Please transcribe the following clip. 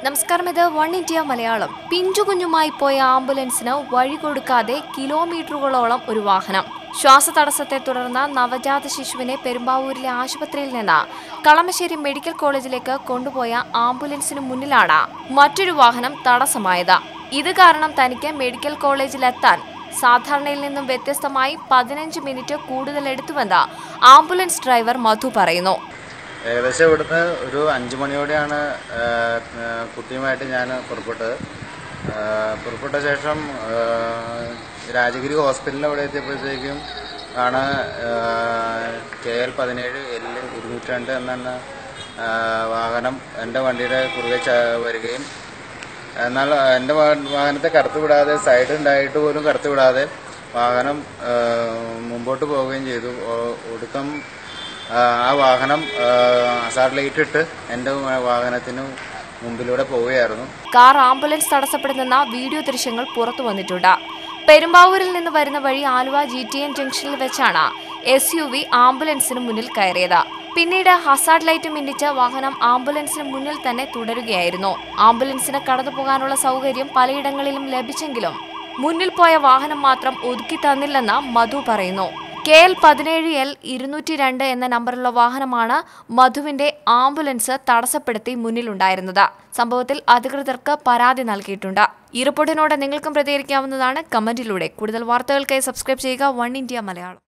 നമസ്കാരം ഇത് one India Malayalam പിഞ്ചു കുഞ്ഞുമായി പോയ ആംബുലൻസിന് വഴി കൊടുക്കാതെ കിലോമീറ്ററുകളോളം ഒരു വാഹനം ശ്വാസതടസ്സത്തെ തുടർന്ന് നവജാത ശിശുവിനെ പെരുമ്പാവൂരിലെ ആശുപത്രിയിൽ നിന്ന് കളമശ്ശേരി മെഡിക്കൽ കോളേജിലേക്ക് കൊണ്ടുപോയ ആംബുലൻസിന് മുന്നിലാണ് മറ്റൊരു വാഹനം തടസ്സമായത് ഇത് കാരണം തനിക്ക് മെഡിക്കൽ കോളേജിലെത്താൻ സാധാരണയിൽ നിന്നും വ്യത്യസ്തമായി പതിനഞ്ച് മിനിറ്റ് കൂടുതൽ എടുത്തുവെന്ന് ആംബുലൻസ് ഡ്രൈവർ മധു പറയുന്നു ഏകദേശം ഇവിടുന്ന് ഒരു അഞ്ച് മണിയോടെയാണ് ആ, ആ, കുട്ടിയുമായിട്ട് ഞാൻ പുറപ്പെട്ടത് ആ, പുറപ്പെട്ട ശേഷം ആ, രാജഗിരി ഹോസ്പിറ്റലിൽ അവിടെ എത്തിയപ്പോഴത്തേക്കും ആണ് കെ എൽ പതിനേഴ് എൽ ഇരുന്നൂറ്റി രണ്ട് എന്ന ആ, വാഹനം എൻ്റെ വണ്ടിയുടെ കുറുകെ ച- വരികയും എന്നാൽ എൻ്റെ വാ- വാഹനത്തെ കടത്തി വിടാതെ സൈഡ് ഉണ്ടായിട്ട് പോലും കടത്തി വിടാതെ വാഹനം ആ, മുമ്പോട്ട് പോവുകയും ചെയ്തു ഒ- ഒടുക്കം ആ, ആ വാഹനം അസാർ ലൈറ്റ് ഇട്ട് എൻ്റെ വാഹനത്തിന് മുമ്പിലൂടെ പോവുകയായിരുന്നു കാർ ആംബുലൻസ് തടസ്സപ്പെടുന്ന വീഡിയോ ദൃശ്യങ്ങൾ പുറത്തു വന്നിട്ടുണ്ട് പെരുമ്പാവൂരിൽ നിന്ന് വരുന്ന വഴി ആലുവ ജി ടി എൻ ജംഗ്ഷനിൽ വെച്ചാണ് എസ് യു വി ആംബുലൻസിന് മുന്നിൽ കയറിയത് പിന്നീട് ഹസാർഡ് ലൈറ്റ് മിന്നിച്ച് വാഹനം ആംബുലൻസിന് മുന്നിൽ തന്നെ തുടരുകയായിരുന്നു ആംബുലൻസിന് കടന്നു പോകാനുള്ള സൗകര്യം പലയിടങ്ങളിലും ലഭിച്ചെങ്കിലും മുന്നിൽ പോയ വാഹനം മാത്രം ഒതുക്കി തന്നില്ലെന്ന് മധു പറയുന്നു കെ എൽ പതിനേഴ് എൽ ഇരുന്നൂറ്റി രണ്ട് എന്ന നമ്പറുള്ള വാഹനമാണ് മധുവിന്റെ ആംബുലൻസ് തടസ്സപ്പെടുത്തി മുന്നിലുണ്ടായിരുന്നത് സംഭവത്തിൽ അധികൃതർക്ക് പരാതി നൽകിയിട്ടുണ്ട് ഈ റിപ്പോർട്ടിനോട് നിങ്ങൾക്കും പ്രതികരിക്കാവുന്നതാണ് കമന്റിലൂടെ കൂടുതൽ വാർത്തകൾക്കായി സബ്സ്ക്രൈബ് ചെയ്യുക വൺ ഇന്ത്യ മലയാളം